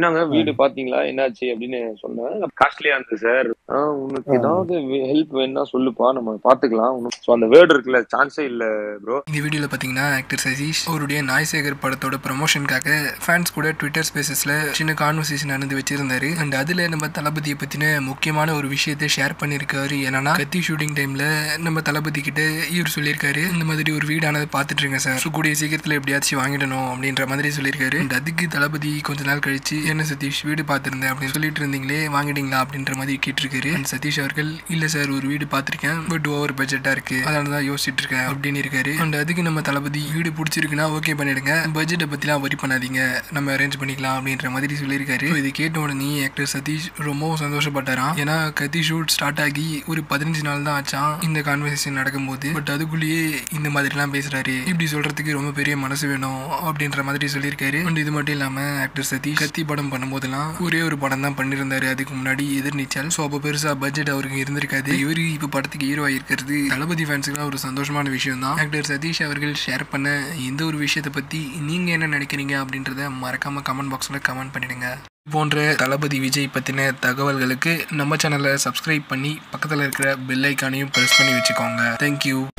என்னங்க வீடு பாத்தீங்களா என்னாச்சு அப்படின்னு சொன்னேன் காஸ்ட்லியா இருந்தது சார் உனக்கு ஏதாவது ஹெல்ப் வேணும்னா சொல்லுப்பா நம்ம பாத்துக்கலாம் ஸோ அந்த வேர்டு இருக்குல்ல சான்ஸே இல்ல ப்ரோ இந்த வீடியோவில் பார்த்தீங்கன்னா ஆக்டர் சதீஷ் அவருடைய நாய்சேகர் படத்தோட ப்ரமோஷனுக்காக ஃபேன்ஸ் கூட ட்விட்டர் ஸ்பேசஸில் சின்ன கான்வர்சேஷன் நடந்து வச்சிருந்தாரு அண்ட் அதில் நம்ம தளபதியை பற்றின முக்கியமான ஒரு விஷயத்தை ஷேர் பண்ணியிருக்காரு என்னன்னா கத்தி ஷூட்டிங் டைமில் நம்ம தளபதி கிட்ட இவர் சொல்லியிருக்காரு இந்த மாதிரி ஒரு வீடானது பார்த்துட்டு இருங்க சார் So, கூடிய சீக்கிரத்தில் எப்படியாச்சும் வாங்கிடணும் அப்படின்ற மாதிரி சொல்லியிருக்காரு அண்ட் அதுக்கு தளபதி கொஞ்ச நாள் கழிச்சு என்ன சதீஷ் வீடு பார்த்துருந்தேன் அப்படின்னு சொல்லிட்டு இருந்தீங்களே வாங்கிட்டீங்களா அப்படின்ற மாதிரி கேட்டிருக்காரு அண்ட் சதீஷ் அவர்கள் இல்லை சார் ஒரு வீடு பார்த்துருக்கேன் பட் ஓவர் பட்ஜெட்டாக இருக்கு அதனால தான் யோசிச்சுட்டு இருக்கேன் அப்படின்னு இருக்காரு அண்ட் அதுக்கு நம்ம தளபதி வீடு பிடிச்சிருக்குன்னா ஓகே பண்ணிடுங்க பட்ஜெட்டை பற்றிலாம் வரி பண்ணாதீங்க நம்ம அரேஞ்ச் பண்ணிக்கலாம் அப்படின்ற மாதிரி சொல்லியிருக்காரு So, இது கேட்ட உடனே ஆக்டர் சதீஷ் ரொம்பவும் சந்தோஷப்பட்டாராம் ஏன்னா கத்தி ஷூட் ஸ்டார்ட் ஆகி ஒரு பதினஞ்சு நாள் தான் ஆச்சான் இந்த கான்வர்சேஷன் நடக்கும்போது பட் அதுக்குள்ளேயே இந்த மாதிரிலாம் பேசுறாரு இப்படி சொல்றதுக்கு ரொம்ப பெரிய மனசு வேணும் அப்படின்ற மாதிரி சொல்லியிருக்காரு அண்ட் இது மட்டும் இல்லாம ஆக்டர் சதீஷ் கத்தி படம் பண்ணும்போதெல்லாம் ஒரே ஒரு படம் தான் பண்ணியிருந்தாரு அதுக்கு முன்னாடி எதிர்நீச்சல் ஸோ அப்போ பெருசா பட்ஜெட் அவருக்கு இருந்திருக்காது இவரு இப்போ படத்துக்கு ஹீரோ ஆயிருக்கிறது தளபதி ஃபேன்ஸுக்குலாம் ஒரு சந்தோஷமான விஷயம் தான் ஆக்டர் சதீஷ் அவர்கள் ஷேர் பண்ண இந்த ஒரு விஷயத்தை பத்தி நீங்க என்ன நினைக்கிறீங்க அப்படின்றத மறக்காம கமெண்ட் பாக்ஸ்ல கமெண்ட் பண்ணிடுங்க போன்ற தளபதி விஜய் பற்றின தகவல்களுக்கு நம்ம சேனலை சப்ஸ்கிரைப் பண்ணி பக்கத்தில் இருக்கிற பெல் ஐக்கானையும் ப்ரெஸ் பண்ணி வச்சுக்கோங்க தேங்க்யூ